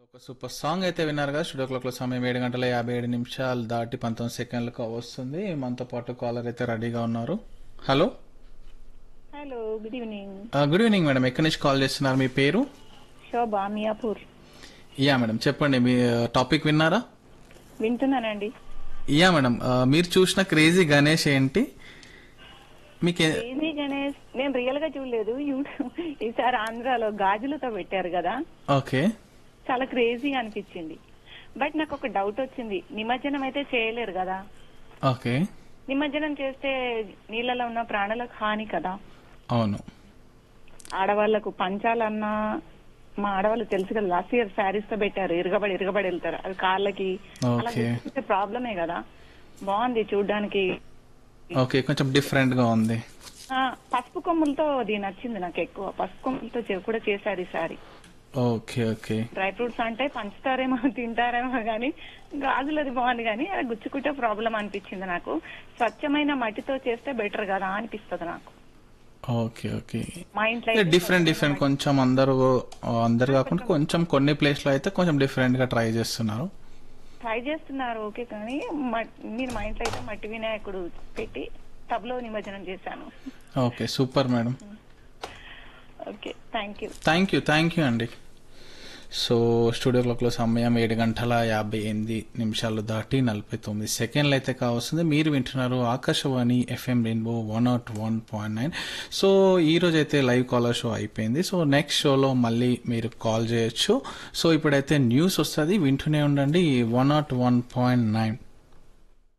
ఒక super song అయితే విన్నారు కదా స్టూడియో క్లాక్ లో సమయం ఏడు గంటల యాభై ఏడు నిమిషాలు దాటి పంతొమ్మిది సెకండ్లకు వస్తుంది మనతో పాటు కాలర్ అయితే రెడీగా ఉన్నారు hello hello good evening good evening madam ఎక్కడి నుంచి కాల్ చేస్తున్నారు మీ పేరు శోభ మియాపూర్ యా మేడం చెప్పండి మీ టాపిక్ విన్నారా వింటున్నానండి యా మేడం ఆ, మీరు చూసిన క్రేజీ గణేష్ ఏంటి మీకు ఏ- ఏమీ గణేష్ నేను రియల్ గా చూడలేదు యూట్యూబ్ ఈసారి ఆంధ్రాలో గాజులతో పెట్టారు కదా ఓకే చాలా క్రేజీగా అనిపించింది బట్ నాకు ఒక డౌట్ వచ్చింది నిమజ్జనం అయితే చేయలేరు కదా ఓకే నిమజ్జనం చేస్తే నీళ్ళలో ఉన్న ప్రాణులకు హాని కదా అవును ఆడవాళ్లకు పంచాలన్నా మా ఆడవాళ్ళు తెలుసు కదా లాస్ట్ ఇయర్ శారీస్ తో పెట్టారు ఇరగబడి ఇరగబడి వెళ్తారు అది కాళ్ళకి అలా ఓకే ప్రాబ్లమే కదా బాగుంది చూడ్డానికి ఓకే కొంచెం డిఫరెంట్ గా ఉంది ఆ, పసుపు కొమ్ములతో అది నచ్చింది నాకు ఎక్కువ పసుపు కొమ్ములతో చే- కూడా చేశారు ఈసారి ఓకే ఓకే డ్రై ఫ్రూట్స్ అంటే పంచుతారేమో తింటారేమో గానీ గాజులది బాగుంది కానీ అది గుచ్చుకుంటే ప్రాబ్లం అనిపించింది నాకు స్వచ్ఛమైన మట్టితో చేస్తే బెటర్ కదా అనిపిస్తుంది నాకు ఓకే ఓకే మా ఇంట్లో అయితే డిఫరెంట్ డిఫరెంట్ కొంచెం అందరూ అందరు కాకుండా కొంచెం కొన్ని ప్లేస్ లో అయితే కొంచెం డిఫరెంట్ గా ట్రై చేస్తున్నారు ట్రై చేస్తున్నారు ఓకే కానీ మట్- నేను మా ఇంట్లో అయితే మట్టి వినాయకుడు పెట్టి టబ్లో నిమజ్జనం చేశాను okay super madam okay thank you thank you thank you అండి సో స్టూడియో క్లాక్లో సమయం ఏడు గంటల యాభై ఎనిమిది నిమిషాలు దాటి నలభై తొమ్మిది సెకండ్లు అయితే కావస్తుంది మీరు వింటున్నారు Akashvani F M rainbow one not one point nine so ఈ రోజు అయితే లైవ్ కాలర్ షో అయిపోయింది సో నెక్స్ట్ షోలో మళ్ళీ మీరు కాల్ చేయొచ్చు సో ఇప్పుడైతే న్యూస్ వస్తుంది వింటూనే ఉండండి one not one point nine